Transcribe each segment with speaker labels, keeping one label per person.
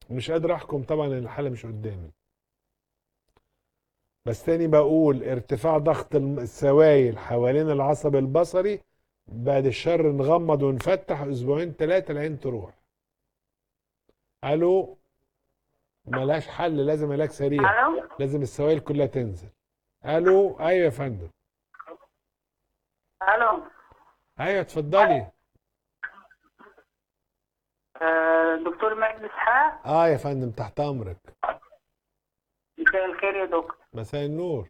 Speaker 1: مش قادر احكم طبعا ان الحاله مش قدامي بس تاني بقول ارتفاع ضغط الم- السوائل حوالين العصب البصري بعد الشر نغمض ونفتح اسبوعين ثلاثه العين تروح الو ملهاش حل لازم علاج سريع
Speaker 2: الو
Speaker 1: لازم السوائل كلها تنزل الو ايوه يا فندم
Speaker 2: الو
Speaker 1: ايوه اتفضلي
Speaker 2: آه، دكتور مجدي اسحاق
Speaker 1: اه يا فندم تحت امرك
Speaker 2: مساء الخير يا دكتور
Speaker 1: مساء النور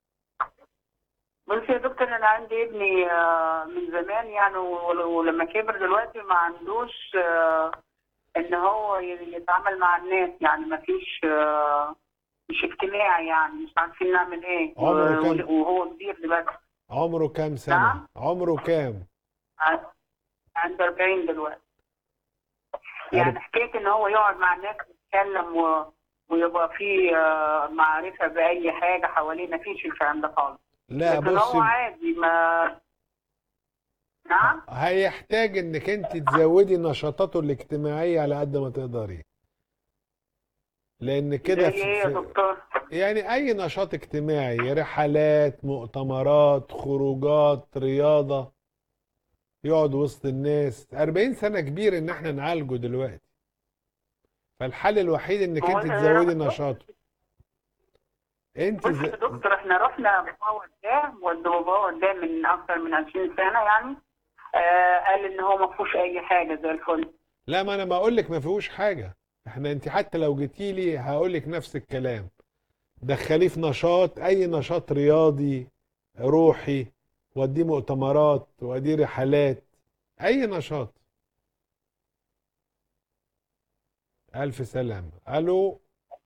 Speaker 2: بص يا دكتور انا عندي ابني آه، من زمان يعني ول- ولما كبر دلوقتي ما عندوش آه، ان هو ي- يتعامل مع الناس يعني ما فيش آه، مش اجتماعي يعني مش عارفين نعمل ايه
Speaker 1: عمره
Speaker 2: و-
Speaker 1: كام؟
Speaker 2: وهو كبير دلوقتي
Speaker 1: عمره كام سنه
Speaker 2: نعم.
Speaker 1: عمره كام
Speaker 2: عن- عنده 40 دلوقتي يعني حكايه ان هو يقعد مع الناس يتكلم و... ويبقى في آه، معرفه باي حاجه حواليه ما فيش الكلام ده خالص
Speaker 1: لا
Speaker 2: لكن هو
Speaker 1: بصي
Speaker 2: عادي ما نعم
Speaker 1: هيحتاج انك انت تزودي نشاطاته الاجتماعيه على قد ما تقدري لان كده
Speaker 2: زي ايه يا
Speaker 1: في-
Speaker 2: دكتور
Speaker 1: يعني اي نشاط اجتماعي رحلات مؤتمرات خروجات رياضه يقعد وسط الناس 40 سنه كبير ان احنا نعالجه دلوقتي فالحل الوحيد انك
Speaker 2: هو
Speaker 1: انت
Speaker 2: أنا-
Speaker 1: تزودي نشاطه انت
Speaker 2: بص
Speaker 1: ز...
Speaker 2: يا دكتور احنا رحنا بابا قدام ودي بابا قدام من اكثر من 20 سنه يعني آه قال ان هو ما فيهوش اي حاجه زي الفل
Speaker 1: لا ما انا بقول لك ما فيهوش حاجه احنا انت حتى لو جيتي لي هقول لك نفس الكلام دخليه في نشاط اي نشاط رياضي روحي وديه مؤتمرات وديه رحلات اي نشاط الف سلامه الو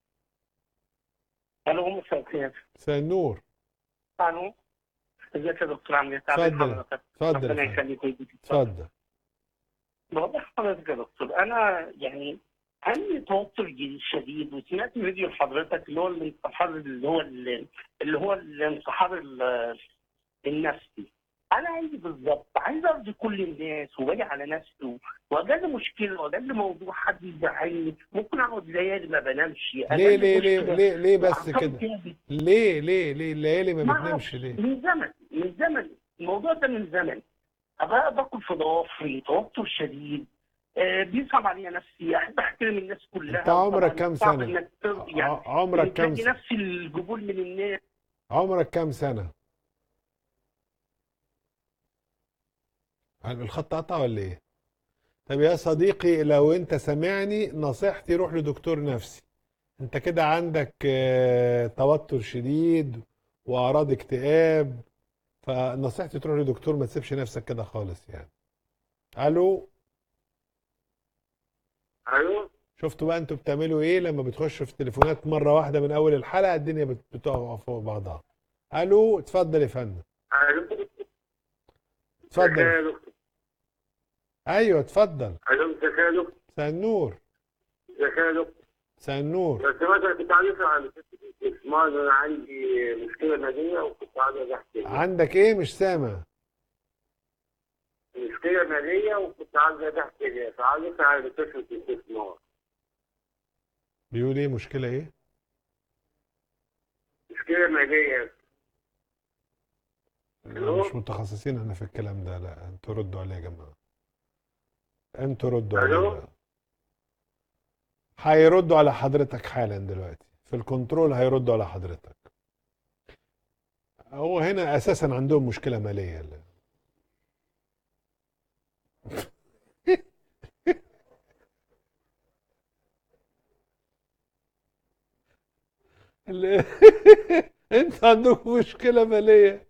Speaker 3: الو مساء الخير
Speaker 1: مساء النور
Speaker 3: الو ازيك يا دكتور عامل ايه؟ تعبان
Speaker 1: اتفضل.
Speaker 3: حضرتك
Speaker 1: اتفضل
Speaker 3: ربنا
Speaker 1: يا فندم.
Speaker 3: يخليك ويديك
Speaker 1: اتفضل
Speaker 3: بقول لحضرتك يا دكتور انا يعني عندي توتر جديد شديد وسمعت فيديو لحضرتك اللي هو الانتحار اللي هو اللي هو الانتحار ال- النفسي انا عايز بالظبط عايز ارضي كل الناس وباجي على نفسي واجل مشكله واجل موضوع حد يزعلني ممكن اقعد ليالي ما بنامش
Speaker 1: ليه
Speaker 3: أجل
Speaker 1: ليه ليه
Speaker 3: مشكلة
Speaker 1: ليه ليه بس
Speaker 3: وأعصابي
Speaker 1: كده
Speaker 3: تعبت.
Speaker 1: ليه ليه ليه الليالي ما
Speaker 3: ما
Speaker 1: بتنامش
Speaker 3: أعرفش،
Speaker 1: ليه
Speaker 3: من زمن من زمن الموضوع ده من زمن ابقى باكل في ضوافري توتر شديد آه بيصعب عليا نفسي احب احترم الناس كلها
Speaker 1: أنت عمرك
Speaker 3: طبعاً
Speaker 1: كام
Speaker 3: صعب
Speaker 1: سنة؟
Speaker 3: انك ترضي يعني
Speaker 1: ع- عمرك كام
Speaker 3: تدي
Speaker 1: س-
Speaker 3: نفس القبول من الناس
Speaker 1: عمرك كام سنه الخط قطع ولا ايه طب يا صديقي لو انت سامعني نصيحتي روح لدكتور نفسي انت كده عندك آه، توتر شديد واعراض اكتئاب فنصيحتي تروح لدكتور ما تسيبش نفسك كده خالص يعني الو
Speaker 4: الو
Speaker 1: شفتوا بقى انتوا بتعملوا ايه لما بتخشوا في تليفونات مره واحده من اول الحلقه الدنيا بت- بتقع فوق بعضها الو اتفضل يا فندم
Speaker 4: الو
Speaker 1: اتفضل
Speaker 4: يا دكتور
Speaker 1: ايوه اتفضل
Speaker 4: الو ازيك يا دكتور
Speaker 1: مساء النور
Speaker 4: ازيك يا دكتور
Speaker 1: مساء النور
Speaker 4: لو سمحت انا كنت عايز عن الاستثمار انا عندي مشكله ماليه وكنت عايز احكي
Speaker 1: عندك ايه مش سامع
Speaker 4: مشكله ماليه وكنت عايز احكي فعايز عن قصه الاستثمار
Speaker 1: بيقول ايه مشكله ايه
Speaker 4: مشكله ماليه
Speaker 1: لا مش متخصصين احنا في الكلام ده لا انتوا ردوا عليه يا جماعه انتوا ردوا عليه
Speaker 4: ألو؟
Speaker 1: بقى. هيردوا على حضرتك حالا دلوقتي في الكنترول هيردوا على حضرتك هو هنا اساسا عندهم مشكله ماليه لا. ال- انت عندك مشكله ماليه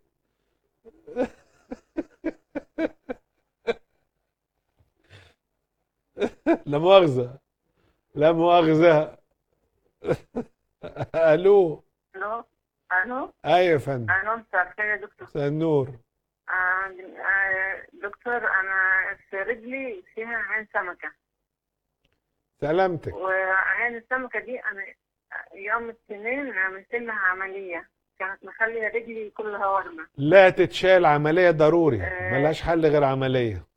Speaker 1: لا مؤاخذة لا مؤاخذة الو
Speaker 2: الو الو
Speaker 1: ايوه يا فندم
Speaker 2: الو مساء الخير يا دكتور
Speaker 1: مساء النور
Speaker 2: آه، آه، دكتور انا في رجلي فيها عين سمكه
Speaker 1: سلامتك
Speaker 2: وعين السمكه دي انا يوم السنين عملت لها عمليه كانت مخليه رجلي كلها ورمه
Speaker 1: لا تتشال عملية ضروري
Speaker 2: آه.
Speaker 1: ملهاش حل غير عملية